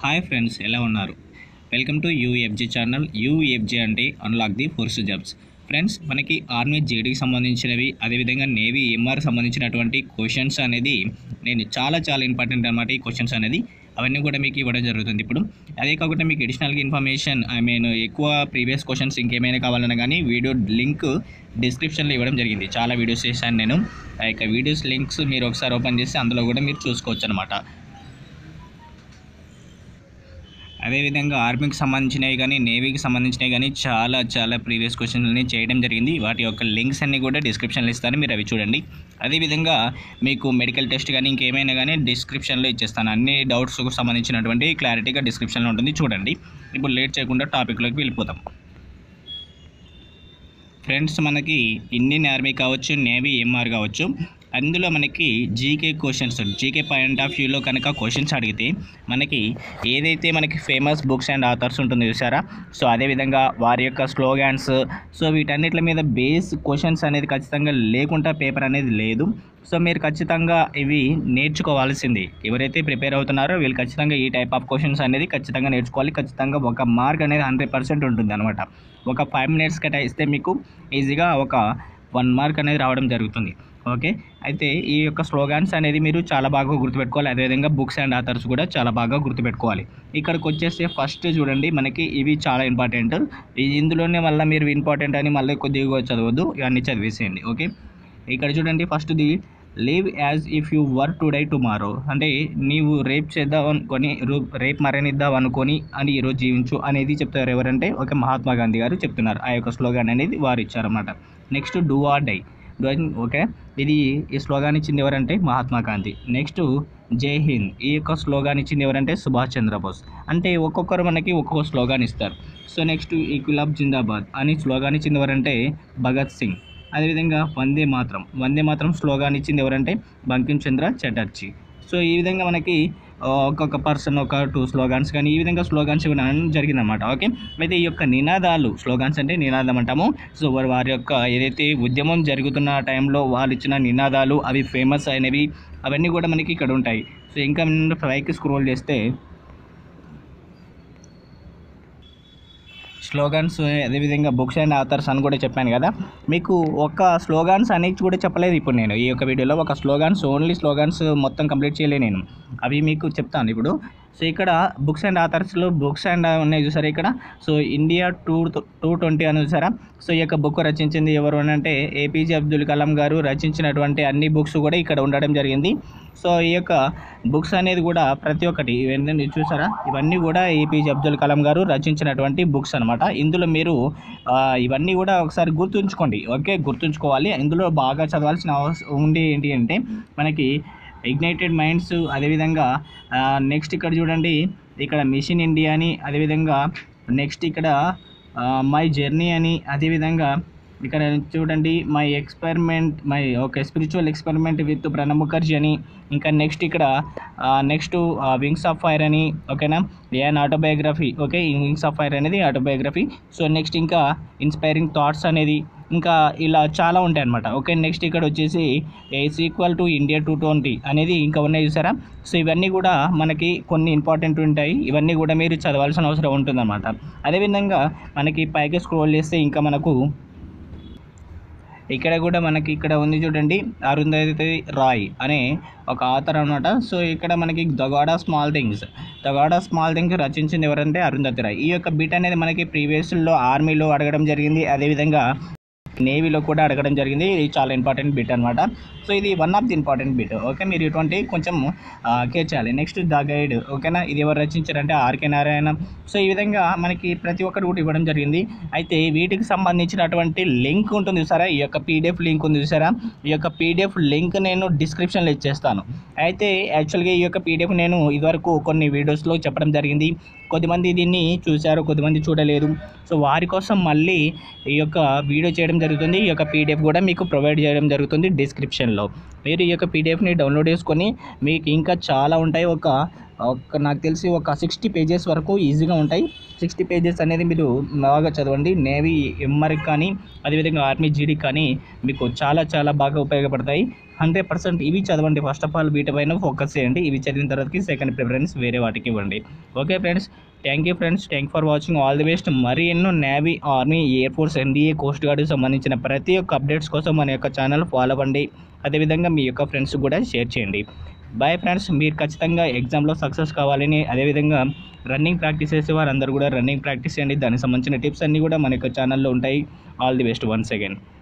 hi friends ఎలా ఉన్నారు welcome to UFG channel UFG అంటే unlock the force jobs friends మనకి ఆర్మీ జేడీకి సంబంధించినవి అదేవిధంగా నేవీ ఎంఆర్ సంబంధించినటువంటి క్వశ్చన్స్ అనేది నేను చాలా చాలా ఇంపార్టెంట్ అనమాట ఈ క్వశ్చన్స్ అనేది అవన్నీ కూడా మీకు ఇవ్వడం జరుగుతుంది ఇప్పుడు అదే కాకుండా మీకు అడిషనల్గా ఇన్ఫర్మేషన్ ఐ మీన్ ఎక్కువ ప్రీవియస్ క్వశ్చన్స్ ఇంకేమైనా కావాలన్నా కానీ వీడియో లింక్ డిస్క్రిప్షన్లో ఇవ్వడం జరిగింది చాలా వీడియోస్ చేశాను నేను ఆ యొక్క వీడియోస్ లింక్స్ మీరు ఒకసారి ఓపెన్ చేస్తే అందులో కూడా మీరు చూసుకోవచ్చు అనమాట అదేవిధంగా ఆర్మీకి సంబంధించినవి కానీ నేవీకి సంబంధించినవి కానీ చాలా చాలా ప్రీవియస్ క్వశ్చన్లని చేయడం జరిగింది వాటి యొక్క లింక్స్ అన్ని కూడా డిస్క్రిప్షన్లో ఇస్తాను మీరు అవి చూడండి అదేవిధంగా మీకు మెడికల్ టెస్ట్ కానీ ఇంకేమైనా కానీ డిస్క్రిప్షన్లో ఇచ్చేస్తాను అన్ని డౌట్స్కు సంబంధించినటువంటి క్లారిటీగా డిస్క్రిప్షన్లో ఉంటుంది చూడండి ఇప్పుడు లేట్ చేయకుండా టాపిక్లోకి వెళ్ళిపోతాం ఫ్రెండ్స్ మనకి ఇండియన్ ఆర్మీ కావచ్చు నేవీ ఎంఆర్ కావచ్చు అందులో మనకి GK questions GK point of వ్యూలో కనుక క్వశ్చన్స్ అడిగితే మనకి ఏదైతే మనకి ఫేమస్ బుక్స్ అండ్ ఆథర్స్ ఉంటుందో చూసారా సో అదేవిధంగా వారి యొక్క స్లోగాన్స్ సో వీటన్నిటి మీద బేస్ క్వశ్చన్స్ అనేది ఖచ్చితంగా లేకుండా పేపర్ అనేది లేదు సో మీరు ఖచ్చితంగా ఇవి నేర్చుకోవాల్సింది ఎవరైతే ప్రిపేర్ అవుతున్నారో వీళ్ళు ఖచ్చితంగా ఈ టైప్ ఆఫ్ క్వశ్చన్స్ అనేది ఖచ్చితంగా నేర్చుకోవాలి ఖచ్చితంగా ఒక మార్క్ అనేది హండ్రెడ్ పర్సెంట్ ఉంటుంది అనమాట ఒక ఫైవ్ మినిట్స్ కట్ట ఇస్తే మీకు ఈజీగా ఒక వన్ మార్క్ అనేది రావడం జరుగుతుంది ఓకే అయితే ఈ యొక్క స్లోగాన్స్ అనేది మీరు చాలా బాగా గుర్తుపెట్టుకోవాలి అదేవిధంగా బుక్స్ అండ్ ఆథర్స్ కూడా చాలా బాగా గుర్తుపెట్టుకోవాలి ఇక్కడికి వచ్చేస్తే ఫస్ట్ చూడండి మనకి ఇవి చాలా ఇంపార్టెంట్ ఇందులోనే మళ్ళీ మీరు ఇంపార్టెంట్ అని మళ్ళీ కొద్దిగా చదవద్దు ఇవన్నీ చదివేసేయండి ఓకే ఇక్కడ చూడండి ఫస్ట్ది live as if you were to die tomorrow అంటే నీవు రేప్ చేద్దాం అనుకొని రూ- రేప్ మరణిద్దాం అనుకొని అని ఈరోజు జీవించు అనేది చెప్తారు ఎవరంటే ఒక మహాత్మా గాంధీ గారు చెప్తున్నారు ఆ యొక్క స్లోగాన్ అనేది వారు ఇచ్చారన్నమాట next do or die okay ఇది ఈ స్లోగాన్ ఇచ్చింది ఎవరంటే మహాత్మా గాంధీ నెక్స్ట్ జై హింద్ ఈ యొక్క స్లోగాన్ ఇచ్చింది ఎవరంటే సుభాష్ చంద్రబోస్ అంటే ఒక్కొక్కరు మనకి ఒక్కొక్క స్లోగాన్ ఇస్తారు సో నెక్స్ట్ ఈక్విలాబ్ జిందాబాద్ అని స్లోగాన్ ఇచ్చింది ఎవరంటే భగత్ సింగ్ అదేవిధంగా వందే మాత్రం వందే మాత్రం స్లోగాన్ ఇచ్చింది ఎవరంటే బంకిం చంద్ర చటర్జీ సో ఈ విధంగా మనకి ఆ, ఒక్కొక్క పర్సన్ ఒక టూ స్లోగాన్స్ కానీ ఈ విధంగా స్లోగాన్స్ ఇవ్వడం జరిగిందన్నమాట ఓకే అయితే ఈ యొక్క నినాదాలు స్లోగాన్స్ అంటే నినాదం అంటాము సో వారి వారి యొక్క ఏదైతే ఉద్యమం జరుగుతున్న టైంలో వాళ్ళు ఇచ్చిన నినాదాలు అవి ఫేమస్ అయినవి అవన్నీ కూడా మనకి ఇక్కడ ఉంటాయి సో ఇంకా పైకి స్క్రోల్ చేస్తే స్లోగన్స్ అదేవిధంగా బుక్స్ అండ్ ఆథర్స్ అని కూడా చెప్పాను కదా మీకు ఒక స్లోగాన్స్ అనేది కూడా చెప్పలేదు ఇప్పుడు నేను ఈ యొక్క వీడియోలో ఒక స్లోగాన్స్ ఓన్లీ స్లోగాన్స్ మొత్తం కంప్లీట్ చేయలేదు నేను అవి మీకు చెప్తాను ఇప్పుడు సో ఇక్కడ బుక్స్ అండ్ ఆథర్స్లో బుక్స్ అండ్ ఉన్నాయి చూసారా ఇక్కడ so India two two twenty అని చూసారా సో ఈ యొక్క బుక్ రచించింది ఎవరు అని అంటే ఏపీజే అబ్దుల్ కలాం గారు రచించినటువంటి అన్ని బుక్స్ కూడా ఇక్కడ ఉండడం జరిగింది సో ఈ యొక్క బుక్స్ అనేది కూడా ప్రతి ఒక్కటి ఇవన్నీ చూసారా ఇవన్నీ కూడా ఏపీజే అబ్దుల్ కలాం గారు రచించినటువంటి బుక్స్ అనమాట ఇందులో మీరు ఆ, ఇవన్నీ కూడా ఒకసారి గుర్తుంచుకోండి ఓకే గుర్తుంచుకోవాలి ఇందులో బాగా చదవాల్సిన అవసరం ఉండి ఏంటి అంటే మనకి ఇగ్నైటెడ్ మైండ్స్ అదేవిధంగా నెక్స్ట్ ఇక్కడ చూడండి ఇక్కడ మిషన్ ఇండియా అని అదేవిధంగా నెక్స్ట్ ఇక్కడ మై జర్నీ అని అదేవిధంగా ఇక్కడ చూడండి my experiment my okay spiritual experiment with Pranab Mukherjee అని ఇంకా నెక్స్ట్ ఇక్కడ నెక్స్ట్ వింగ్స్ ఆఫ్ ఫైర్ అని ఓకేనా ఏన్ ఆటోబయోగ్రఫీ ఓకే ఈ వింగ్స్ ఆఫ్ ఫైర్ అనేది ఆటోబయోగ్రఫీ సో నెక్స్ట్ ఇంకా ఇన్స్పైరింగ్ థాట్స్ అనేది ఇంకా ఇలా చాలా ఉంటాయి అనమాట ఓకే నెక్స్ట్ ఇక్కడ వచ్చేసి ఏస్ equal to India two twenty అనేది ఇంకా ఉన్నాయి చూసారా సో ఇవన్నీ కూడా మనకి కొన్ని ఇంపార్టెంట్ ఉంటాయి ఇవన్నీ కూడా మీరు చదవాల్సిన అవసరం ఉంటుందన్నమాట అదేవిధంగా మనకి పైకి స్క్రోల్ చేస్తే ఇంకా మనకు ఇక్కడ కూడా మనకి ఇక్కడ ఉంది చూడండి అరుంధతి రాయ్ అనే ఒక ఆథర్ అనమాట సో ఇక్కడ మనకి the god of small things the god of small things రచించింది ఎవరంటే అరుంధతి రాయ్ ఈ యొక్క బిట్ అనేది మనకి ప్రీవియస్లో ఆర్మీలో అడగడం జరిగింది అదేవిధంగా నేవీలో కూడా అడగడం జరిగింది ఇది చాలా ఇంపార్టెంట్ బిట్ అనమాట సో ఇది one of the important bit okay మీరు ఇటువంటి కొంచెం కేర్ చేయాలి నెక్స్ట్ ద గైడ్ ఓకేనా ఇది ఎవరు రచించారంటే ఆర్కే నారాయణ సో ఈ విధంగా మనకి ప్రతి ఒక్కటి కూడా ఇవ్వడం జరిగింది అయితే వీటికి సంబంధించినటువంటి లింక్ ఉంటుంది చూసారా ఈ యొక్క పీడిఎఫ్ లింక్ ఉంది చూసారా ఈ యొక్క పీడిఎఫ్ లింక్ నేను డిస్క్రిప్షన్లో ఇచ్చేస్తాను అయితే యాక్చువల్గా ఈ యొక్క పీడిఎఫ్ నేను ఇదివరకు కొన్ని వీడియోస్లో చెప్పడం జరిగింది కొద్దిమంది దీన్ని చూశారు కొద్దిమంది చూడలేదు సో వారి కోసం మళ్ళీ ఈ యొక్క వీడియో చేయడం జరుగుతుంది ఈ యొక్క పీడిఎఫ్ కూడా మీకు ప్రొవైడ్ చేయడం జరుగుతుంది డిస్క్రిప్షన్లో మీరు ఈ యొక్క పీడిఎఫ్ని డౌన్లోడ్ చేసుకొని మీకు ఇంకా చాలా ఉంటాయి ఒక ఒక నాకు తెలిసి ఒక సిక్స్టీ పేజెస్ వరకు ఈజీగా ఉంటాయి సిక్స్టీ పేజెస్ అనేది మీరు బాగా చదవండి నేవీ ఎంఆర్కి కానీ అదేవిధంగా ఆర్మీ జీడీ కానీ మీకు చాలా చాలా బాగా ఉపయోగపడతాయి హండ్రెడ్ పర్సెంట్ ఇవి చదవండి ఫస్ట్ ఆఫ్ ఆల్ వీటిపైన ఫోకస్ చేయండి ఇవి చదివిన తర్వాతకి సెకండ్ ప్రిఫరెన్స్ వేరే వాటికి ఇవ్వండి okay friends thank you friends thank for watching all the best మరి ఎన్నో navy army air force NDA coast గార్డ్కి సంబంధించిన ప్రతి ఒక్క అప్డేట్స్ కోసం మన యొక్క ఛానల్ ఫాలో అవ్వండి అదేవిధంగా మీ యొక్క ఫ్రెండ్స్ కూడా షేర్ చేయండి బాయ్ ఫ్రెండ్స్ మీరు ఖచ్చితంగా ఎగ్జామ్లో సక్సెస్ కావాలని అదేవిధంగా రన్నింగ్ ప్రాక్టీస్ చేసే వారందరూ కూడా రన్నింగ్ ప్రాక్టీస్ చేయండి దానికి సంబంధించిన టిప్స్ అన్నీ కూడా మన యొక్క ఛానల్లో ఉంటాయి all the best once again